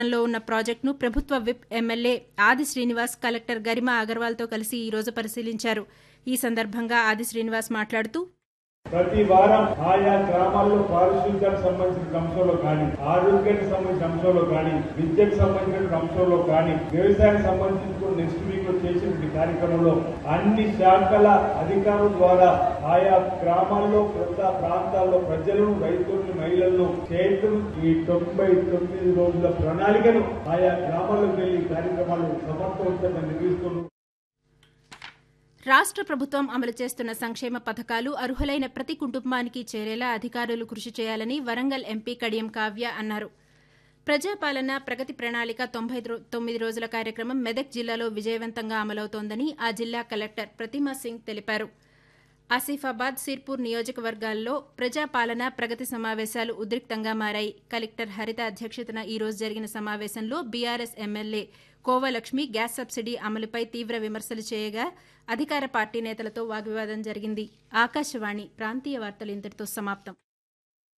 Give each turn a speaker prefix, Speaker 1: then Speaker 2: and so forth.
Speaker 1: లో ఉన్న ప్రాజెక్టును ప్రభుత్వ విప్ ఎమ్మెల్యే ఆది శ్రీనివాస్ కలెక్టర్ గరిమా అగర్వాల్తో కలిసి ఈ రోజు పరిశీలించారు ఈ సందర్భంగా ఆది శ్రీనివాస్ మాట్లాడుతూ
Speaker 2: ప్రతి వారం ఆయా గ్రామాల్లో పారిశుద్ధ్యానికి సంబంధించిన అంశంలో కానీ ఆరోగ్యానికి సంబంధించిన అంశంలో కానీ విద్యకు సంబంధించిన అంశంలో కానీ వ్యవసాయానికి సంబంధించిన నెక్స్ట్ వీక్ లో చేసిన కార్యక్రమంలో అన్ని శాఖల అధికారుల ద్వారా ఆయా గ్రామాల్లో పెద్ద ప్రాంతాల్లో ప్రజలను రైతులను మహిళలను చేయటం ఈ తొంభై తొమ్మిది రోజుల ప్రణాళికను ఆయా గ్రామాల్లోకి వెళ్లి కార్యక్రమాలు సమర్థవంతంగా నిర్వహిస్తున్నాం
Speaker 1: రాష్ట్ర ప్రభుత్వం అమలు చేస్తున్న సంక్షేమ పథకాలు అర్హులైన ప్రతి కుటుంబానికి చేరేలా అధికారులు కృషి చేయాలని వరంగల్ ఎంపీ కడియం కావ్య అన్నారు ప్రజాపాలన ప్రగతి ప్రణాళిక తొంభై తొమ్మిది రోజుల కార్యక్రమం మెదక్ జిల్లాలో విజయవంతంగా అమలవుతోందని ఆ జిల్లా కలెక్టర్ ప్రతిమా సింగ్ తెలిపారు ఆసిఫాబాద్ సిర్పూర్ నియోజకవర్గాల్లో ప్రజాపాలన ప్రగతి సమావేశాలు ఉద్రిక్తంగా మారాయి కలెక్టర్ హరిత అధ్యక్షతన ఈ రోజు జరిగిన సమావేశంలో BRS MLA Kovalakshmi gas subsidy అమలుపై తీవ్ర విమర్శలు చేయగా అధికార పార్టీ నేతలతో వాగ్వివాదం జరిగింది ఆకాశవాణి ప్రాంతీయ వార్తలు ఇంతటితో సమాప్తం